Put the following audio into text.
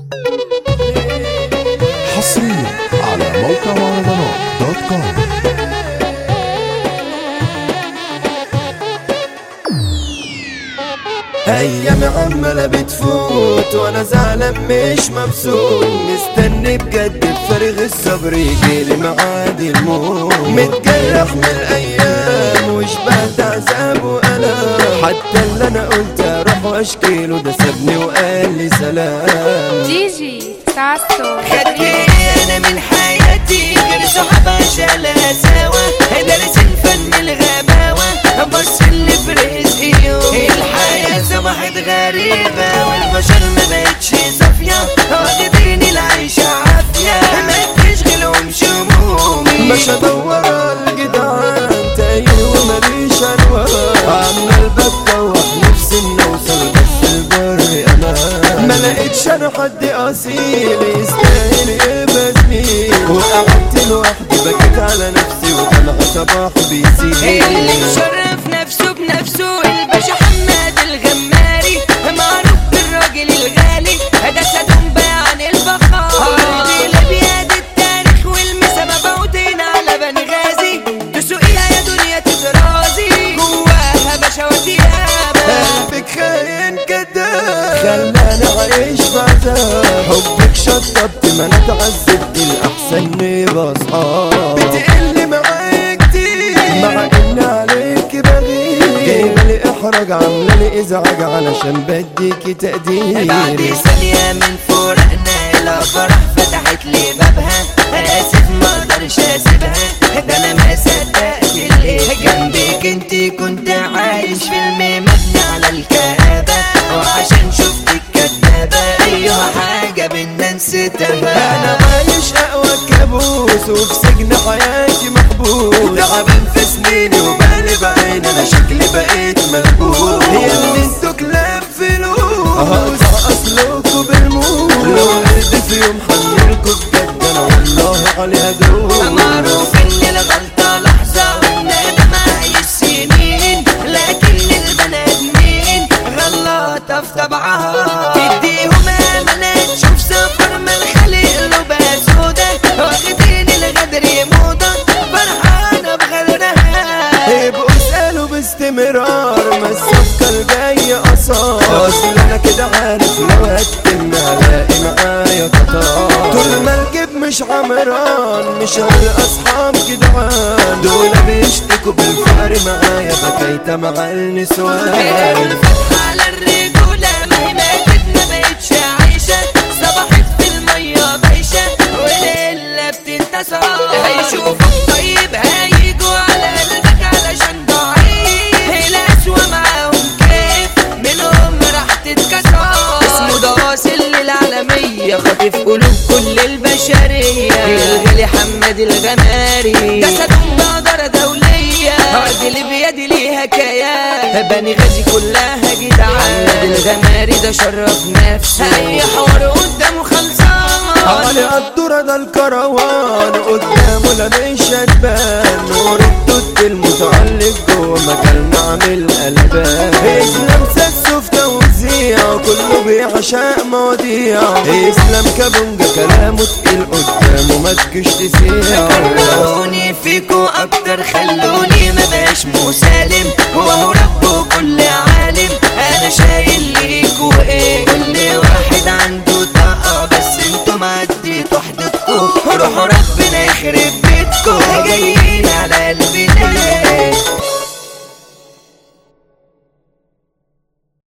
حصريا على موقع مهرجانات دوت كوم ايام عمالة بتفوت وانا زعلان مش مبسوط مستني بجد بفارغ الصبر يجيلي معاد الموت متجرح من الايام وشبعت عذاب والام حتى اللي انا قلت اروح واشكيله ده سابني وقال لي سلام جيجي ساسو خدني انا من حياتي غير صحابة شالها سوا دارس الفن الغباوة بص اللي في رزقي يوم الحياة صبحت غريبة والبشر ما بقتش صافية واخدين العيشة عافية ما تشغلهمش همومي مش ادور على الجدعان تايه وماليش عنوان عمال بتطوح نفسي اني اوصل بس البر امان ما لقيتش انا حد اصيل يستاهل يبقى زميل وقعدت لوحدي بكيت على نفسي وطلع صباح بيسيل اللي مشرف نفسه بنفسه الباشا حماد الغماري معروف بالراجل الغالي ده سدوم عن الفخار دي لبياد التاريخ والمسا مبعوثين على بني غازي تسوقيها يا دنيا تترازي جواها باشا وديابة قلبك خاين كداب خلاني عايش بعذاب حبك شطبت ما انا اتعذبت الاحسن نبقى اصحاب بتقل معايا كتير مع ان عليك بغير جايبه لي احرج عامله لي ازعاج علشان بديكي تقدير بعد ثانية من فراقنا الأفراح فتحت لي بابها آسف ما اقدرش اسيبها ده انا ما صدقت اللي جنبك انت كنت عايش فيلم مبني على الكآبة وعشان شفتك كدابة أيها حاجة بينا نسيتها انا عايش اقوى كابوس وفي سجن حياتي محبوس تعبان في سنيني وبالي بعين انا شكلي بقيت ملبوس هي اللي انتوا كلاب فلوس هقطع اصلكوا بالموت لو قلبي في يوم حملكوا بجد انا والله عليها دروس معروف ان الغلطة لحظة والندم عايش سنين لكن البني ادمين غلطة في طبعها تديهم امانات شوف سفر ما الخليق له بقى سودا واخدين الغدر موضة فرحانة بغيرها يبقوا اسألوا باستمرار ما الصفقة الجاية أثار أصل أنا كده عارف لو هتم هلاقي معايا قطار طول ما الجيب مش عمران مش هلاقي أصحاب جدعان دول بيشتكوا بالفقر معايا بكيت مع النسوان الفتحة على الرجولة ما هي ماتت ما بقتش عايشة صبحت في المية بايشة وليلة بتنتصر هيشوفوك طيب هيجوا على قلبك علشان ضعيف الأسوأ معاهم كيف منهم راح تتكسر اسمه ده واصل للعالمية خاطف قلوب كل البشرية الغالي حماد الغماري جسدهم بقدرة دولية راجل بيدي ليها كيان بني غازي كلها جدعان حماد الغماري ده شرف نفسه اي حوار قدامه خلصان علي قدورة ده الكروان قدامه لا مش هتبان نور الدود المتعلق جوه مكان نعمل قلبان اسلام ساسه في توزيع كله بيعشق مواضيع اسلام كابونجا كلامه تقيل قدامه ما تجيش تسيع خلوني فيكو اكتر خلوني ما بقاش مسالم وهو ربه كل عالم انا شايل ليكو ايه كل واحد عنده طاقة بس انتوا عديتوا حدودكو روحوا ربنا يخرب بيتكو جايين على قلبي